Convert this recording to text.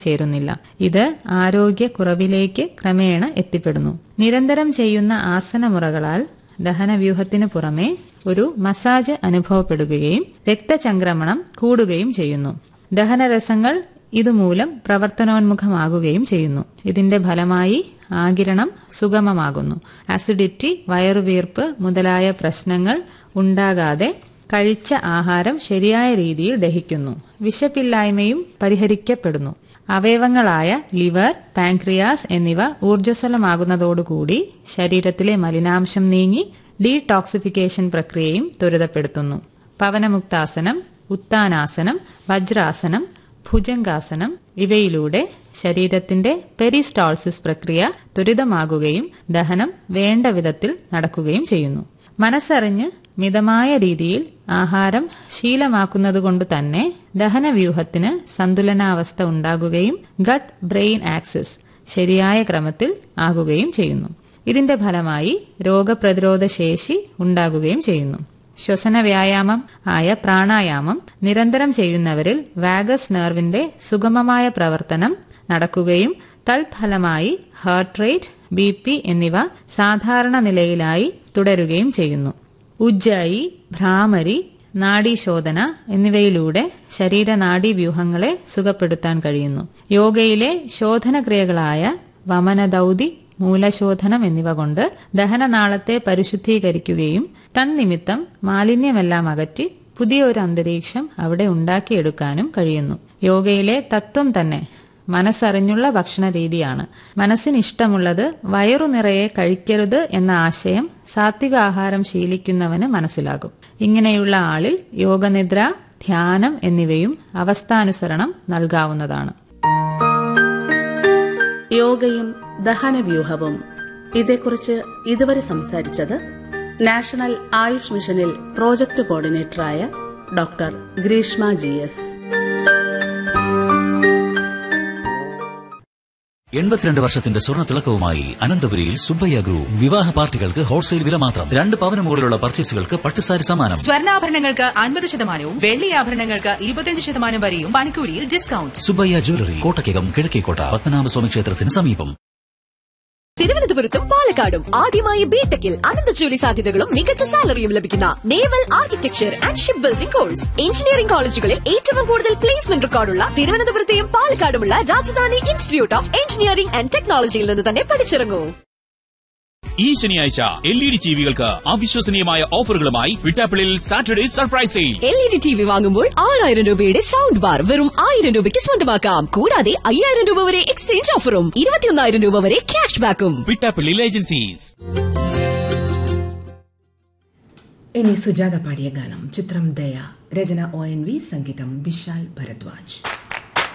ചേരുന്നില്ല ഇത് ആരോഗ്യക്കുറവിലേക്ക് ക്രമേണ എത്തിപ്പെടുന്നു നിരന്തരം ചെയ്യുന്ന ആസനമുറകളാൽ ദഹനവ്യൂഹത്തിനു പുറമെ ഒരു മസാജ് അനുഭവപ്പെടുകയും രക്തചംക്രമണം കൂടുകയും ചെയ്യുന്നു ദഹനരസങ്ങൾ ഇതുമൂലം പ്രവർത്തനോന്മുഖമാകുകയും ചെയ്യുന്നു ഇതിന്റെ ഫലമായി ആകിരണം സുഗമമാകുന്നു അസിഡിറ്റി വയറുവീർപ്പ് മുതലായ പ്രശ്നങ്ങൾ ഉണ്ടാകാതെ കഴിച്ച ആഹാരം ശരിയായ രീതിയിൽ ദഹിക്കുന്നു വിശപ്പില്ലായ്മയും പരിഹരിക്കപ്പെടുന്നു അവയവങ്ങളായ ലിവർ പാൻക്രിയാസ് എന്നിവ ഊർജ്ജസ്വലമാകുന്നതോടുകൂടി ശരീരത്തിലെ മലിനാംശം നീങ്ങി ഡീടോക്സിഫിക്കേഷൻ പ്രക്രിയയും ത്വരിതപ്പെടുത്തുന്നു പവനമുക്താസനം ഉത്താനാസനം വജ്രാസനം ഭുജംഗാസനം ഇവയിലൂടെ ശരീരത്തിന്റെ പെരിസ്റ്റാൾസിസ് പ്രക്രിയ ത്വരിതമാകുകയും ദഹനം വേണ്ട വിധത്തിൽ നടക്കുകയും ചെയ്യുന്നു മനസ്സറിഞ്ഞ് മിതമായ രീതിയിൽ ആഹാരം ശീലമാക്കുന്നതുകൊണ്ട് തന്നെ ദഹനവ്യൂഹത്തിന് സന്തുലനാവസ്ഥ ഉണ്ടാകുകയും ഗട്ട് ബ്രെയിൻ ആക്സിസ് ശരിയായ ക്രമത്തിൽ ആകുകയും ചെയ്യുന്നു ഇതിന്റെ ഫലമായി രോഗപ്രതിരോധ ശേഷി ഉണ്ടാകുകയും ചെയ്യുന്നു ശ്വസന വ്യായാമം ആയ പ്രാണായാമം നിരന്തരം ചെയ്യുന്നവരിൽ വാഗസ് നെർവിന്റെ സുഗമമായ പ്രവർത്തനം നടക്കുകയും തൽഫലമായി ഹാർട്ട് റേറ്റ് ബി പി എന്നിവ സാധാരണ നിലയിലായി തുടരുകയും ചെയ്യുന്നു ഉജ്ജായി ഭ്രാമരി നാഡീശോധന എന്നിവയിലൂടെ ശരീരനാഡീവ്യൂഹങ്ങളെ സുഖപ്പെടുത്താൻ കഴിയുന്നു യോഗയിലെ ശോധനക്രിയകളായ വമനദൌതി മൂലശോധനം എന്നിവ കൊണ്ട് ദഹനനാളത്തെ പരിശുദ്ധീകരിക്കുകയും തന്നിമിത്തം മാലിന്യമെല്ലാം അകറ്റി പുതിയൊരു അന്തരീക്ഷം അവിടെ ഉണ്ടാക്കിയെടുക്കാനും കഴിയുന്നു യോഗയിലെ തത്വം തന്നെ മനസ്സറിഞ്ഞുള്ള ഭക്ഷണ രീതിയാണ് മനസ്സിന് ഇഷ്ടമുള്ളത് വയറു നിറയെ കഴിക്കരുത് എന്ന ആശയം സാത്വിക ആഹാരം ശീലിക്കുന്നവന് മനസ്സിലാകും ഇങ്ങനെയുള്ള ആളിൽ യോഗനിദ്ര ധ്യാനം എന്നിവയും അവസ്ഥാനുസരണം നൽകാവുന്നതാണ് യോഗയും ദഹനവ്യൂഹവും ഇതേക്കുറിച്ച് ഇതുവരെ സംസാരിച്ചത് നാഷണൽ ആയുഷ് മിഷനിൽ പ്രോജക്ട് കോർഡിനേറ്ററായ ഡോക്ടർ ഗ്രീഷ്മ ജി എസ് എൺപത്തിരണ്ട് വർഷത്തിന്റെ സ്വർണ്ണ തിളക്കവുമായി അനന്തപുരിയിൽ സുബ്ബയ്യ ഗ്രൂപ്പ് വിവാഹ പാർട്ടികൾക്ക് ഹോൾസെയിൽ വില മാത്രം രണ്ട് പവന് മുകളിലുള്ള പർച്ചേസുകൾക്ക് പട്ടുസാരി സമ്മാനം സ്വർണ്ണാഭരണങ്ങൾക്ക് അൻപത് ശതമാനവും വെള്ളി ആഭരണങ്ങൾക്ക് ഇരുപത്തിയഞ്ച് ശതമാനം വരെയും പണിക്കൂലിയിൽ ഡിസ്കൗണ്ട് സുബ്ബയ്യ ജ്വല്ലറി കോട്ടയ്ക്കകം കിഴക്കേക്കോട്ട പത്മനാഭസ്വാമി ക്ഷേത്രത്തിന് സമീപം തിരുവനന്തപുരത്തും പാലക്കാടും ആദ്യമായി ബിടെക്കിൽ അനന്ത ജോലി സാധ്യതകളും മികച്ച സാലറിയും ലഭിക്കുന്ന naval architecture and ship building course engineering കോളേജുകളിൽ ഏറ്റവും കൂടുതൽ പ്ലേസ്മെന്റ് റെക്കോർഡുള്ള തിരുവനന്തപുരത്തെയും പാലക്കാടുമുള്ള Rajadhani institute of engineering and ടെക്നോളജിയിൽ നിന്ന് തന്നെ പഠിച്ചിറങ്ങൂ ഈ ശനിയാഴ്ച എൽ ഇ ഡി ടിവികൾക്ക് അവിശ്വസനീയമായ ഓഫറുകളുമായി വിട്ടാപ്പിളിൽ Saturday surprise sale L E D T V വാങ്ങുമ്പോൾ ആറായിരം രൂപയുടെ സൗണ്ട് ബാർ വെറും ആയിരം രൂപയ്ക്ക് സ്വന്തമാക്കാം കൂടാതെ അയ്യായിരം രൂപ വരെ എക്സ്ചേഞ്ച് ഓഫറും ഇരുപത്തിയൊന്നായിരം രൂപ വരെ ക്യാഷ് ബാക്കും വിട്ടാപ്പിളിൽ ഏജൻസീസ് ഇനി സുജാത പാടിയ ഗാനം ചിത്രം ദയ രചന ഒ എൻ വി സംഗീതം വിശാൽ ഭരദ്വാജ്